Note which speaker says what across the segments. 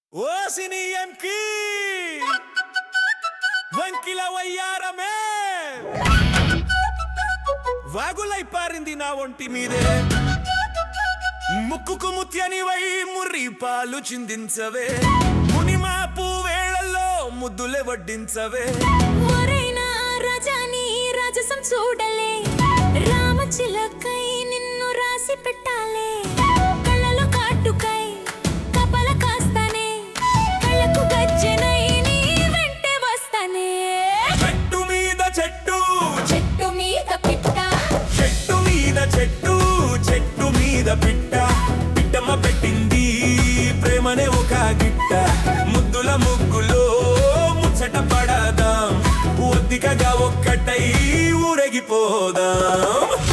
Speaker 1: ఓసిని ఎంకి వంకిల వయ్యారమే వాగులై పారింది నా ఒంటి మీదే ముక్కుకు ముత్యని వై ముర్రి పాలు చిందించవే మునిమాపు వేళల్లో ముద్దులే వడ్డించవే
Speaker 2: ఒరైనా రాజాని రాజసం చూడలే రామచిలకై నిన్ను రాసి పెట్టాలే కళ్ళలో కాటుకై కపల కాస్తానే కళ్ళకు గజ్జెనై నీ వెంటే వస్తానే
Speaker 1: చెట్టు మీద చెట్టు
Speaker 2: చెట్టు మీద పిట్ట
Speaker 1: చెట్టు మీద చెట్టు చెట్టు మీద పిట్ట పిట్టమ్మ పెట్టింది ప్రేమనే ఒక గిట్ట ముద్దుల ముగ్గులో ముచ్చట పడదాం ఒద్దికగా ఒక్కటై ఊరెగిపోదాం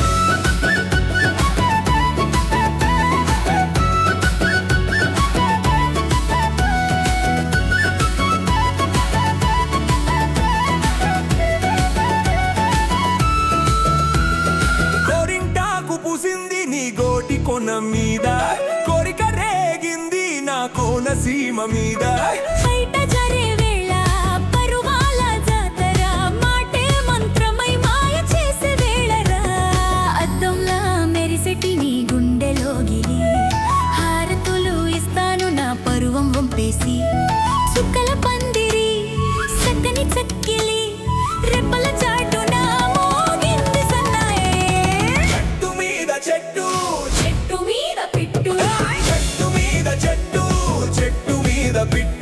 Speaker 1: కోరింటాకు పూసింది నీ గోటి కొన మీద కోరిక రేగింది నా కోన సీమ మీద
Speaker 2: బయట జరే వేళ పరువాల జాతర మాటే మంత్రమై మాయ చేసే వేళరా అద్దంలా మెరిసెటి నీ గుండెలోగిలి హారతులు ఇస్తాను నా పరువం వంపేసి చుక్కల పందిరి చక్కని చక్కిలి రెప్పల చాటున మోగింది సన్నాయే
Speaker 1: చెట్టు మీద చెట్టు
Speaker 2: చెట్టు మీద పిట్టు
Speaker 1: చెట్టు మీద చెట్టు చెట్టు మీద పిట్ట